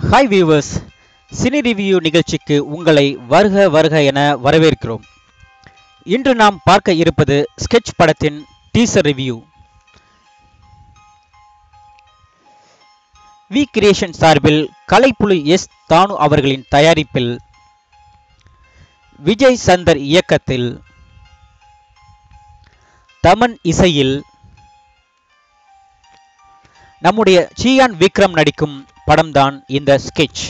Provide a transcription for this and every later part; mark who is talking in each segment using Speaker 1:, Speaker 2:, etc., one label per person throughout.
Speaker 1: hi viewers cine review நிகழ்ச்சிக்கு உங்களை வருக வருக என வரவேற்கிறோம் இன்று நாம் பார்க்க இருப்பது ஸ்கெட்ச் படத்தின் டீசர் ரிவ்யூ வி கிரியேஷன் சார்பில் கலைப்புலி எஸ் தானு அவர்களின் தயாரிப்பில் விஜய் சந்தர் இயக்கத்தில் தமன் இசையில் நம்முடைய சியான் விக்ரம் நடிக்கும் படம்தான் இந்த ஸ்கெட்ச்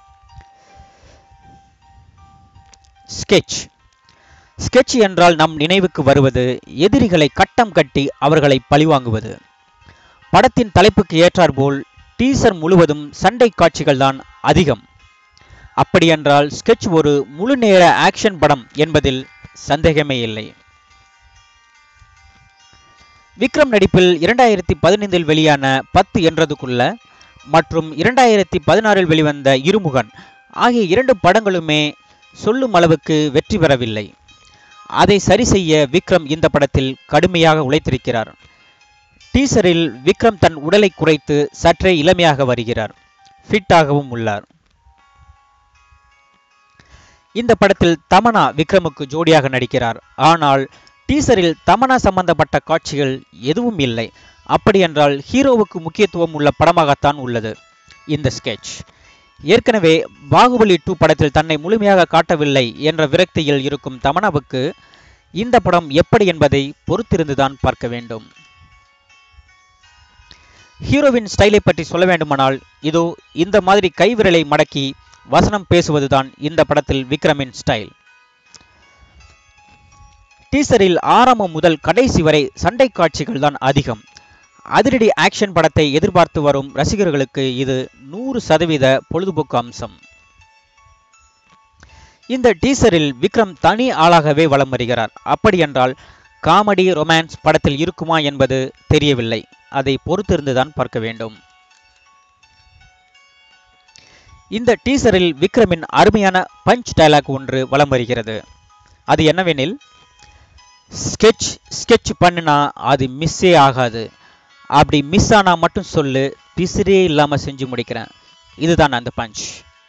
Speaker 1: ஸ்கெட்ச் ஸ்கெட்ச் என்றால் நம் நினைவுக்கு வருவது எதிரிகளை கட்டம் கட்டி அவர்களை பழிவாங்குவது படத்தின் தலைப்புக்கு ஏற்றாற்போல் டீசர் முழுவதும் சண்டை காட்சிகள் தான் அதிகம் அப்படியென்றால் ஸ்கெட்ச் ஒரு முழு நேர ஆக்ஷன் படம் என்பதில் சந்தேகமே இல்லை விக்ரம் நடிப்பில் இரண்டாயிரத்தி பதினைந்தில் வெளியான பத்து என்றதுக்குள்ள மற்றும் இரண்டாயிரத்தி பதினாறில் வெளிவந்த இருமுகன் ஆகிய இரண்டு படங்களுமே சொல்லும் அளவுக்கு வெற்றி பெறவில்லை அதை சரி செய்ய விக்ரம் இந்த படத்தில் கடுமையாக உழைத்திருக்கிறார் டீசரில் விக்ரம் தன் உடலை குறைத்து சற்றே இளமையாக வருகிறார் ஃபிட்டாகவும் உள்ளார் இந்த படத்தில் தமனா விக்ரமுக்கு ஜோடியாக நடிக்கிறார் ஆனால் டீசரில் தமனா சம்பந்தப்பட்ட காட்சிகள் எதுவும் இல்லை அப்படியென்றால் ஹீரோவுக்கு முக்கியத்துவம் உள்ள படமாகத்தான் உள்ளது இந்த ஸ்கெட்ச் ஏற்கனவே பாகுபலி டூ படத்தில் தன்னை முழுமையாக காட்டவில்லை என்ற விரக்தியில் இருக்கும் தமனாவுக்கு இந்த படம் எப்படி என்பதை பொறுத்திருந்துதான் பார்க்க வேண்டும் ஹீரோவின் ஸ்டைலை பற்றி சொல்ல வேண்டுமானால் இதோ இந்த மாதிரி கைவிரலை மடக்கி வசனம் பேசுவதுதான் இந்த படத்தில் விக்ரமின் ஸ்டைல் டீசரில் ஆரம்பம் முதல் கடைசி வரை சண்டை காட்சிகள் தான் அதிகம் அதிரடி ஆக்ஷன் படத்தை எதிர்பார்த்து வரும் ரசிகர்களுக்கு இது நூறு சதவீத பொழுதுபோக்கு அம்சம் இந்த டீசரில் விக்ரம் தனி ஆளாகவே வலம் வருகிறார் அப்படியென்றால் காமெடி ரொமான்ஸ் படத்தில் இருக்குமா என்பது தெரியவில்லை அதை பொறுத்திருந்துதான் பார்க்க வேண்டும் இந்த டீசரில் விக்ரமின் அருமையான பஞ்ச் டயலாக் ஒன்று வலம் வருகிறது அது என்னவெனில் ஸ்கெட்ச் ஸ்கெட்ச் பண்ணுனா அது மிஸ்ஸே ஆகாது அப்படி மிஸ் ஆனா மட்டும் சொல்லு பிசிறே இல்லாம செஞ்சு முடிக்கிறேன் இதுதான் அந்த பஞ்ச்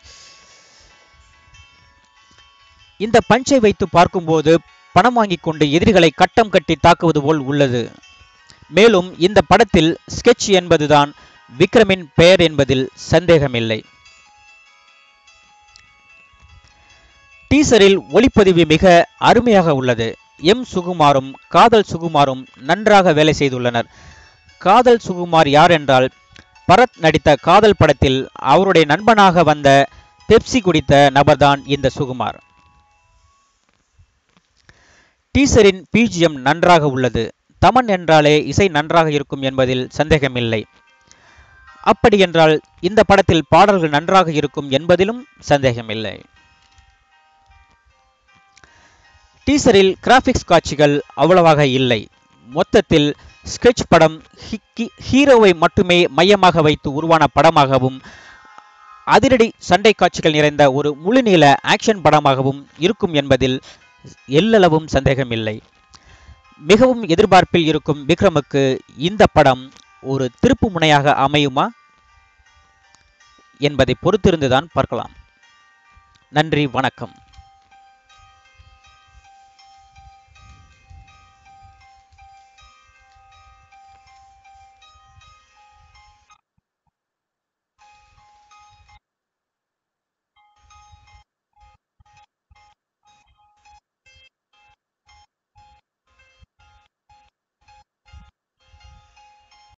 Speaker 1: இந்த பஞ்சை வைத்து பார்க்கும்போது பணம் வாங்கி கொண்டு எதிரிகளை கட்டம் கட்டி தாக்குவது போல் உள்ளது மேலும் இந்த படத்தில் ஸ்கெட்ச் என்பதுதான் விக்ரமின் பெயர் என்பதில் சந்தேகமில்லை டீசரில் ஒளிப்பதிவு மிக அருமையாக உள்ளது எம் சுகுமாரும் காதல் சுகுமாரும் நன்றாக வேலை செய்துள்ளனர் காதல் சுகுமார் யார் என்றால் பரத் நடித்த காதல் படத்தில் அவருடைய நண்பனாக வந்த பெப்சி குடித்த நபர்தான் இந்த சுகுமார் டீசரின் பிஜிஎம் நன்றாக உள்ளது தமன் என்றாலே இசை நன்றாக இருக்கும் என்பதில் சந்தேகமில்லை அப்படி என்றால் இந்த படத்தில் பாடல்கள் நன்றாக இருக்கும் என்பதிலும் சந்தேகமில்லை டீசரில் கிராபிக்ஸ் காட்சிகள் அவ்வளவாக இல்லை மொத்தத்தில் ஸ்கெட்ச் படம் ஹீரோவை மட்டுமே மையமாக வைத்து உருவான படமாகவும் அதிரடி சண்டை காட்சிகள் நிறைந்த ஒரு முழுநீள ஆக்ஷன் படமாகவும் இருக்கும் என்பதில் எல்லளவும் சந்தேகமில்லை மிகவும் எதிர்பார்ப்பில் இருக்கும் விக்ரமுக்கு இந்த படம் ஒரு திருப்பு முனையாக அமையுமா என்பதை பொறுத்திருந்துதான் பார்க்கலாம் நன்றி வணக்கம்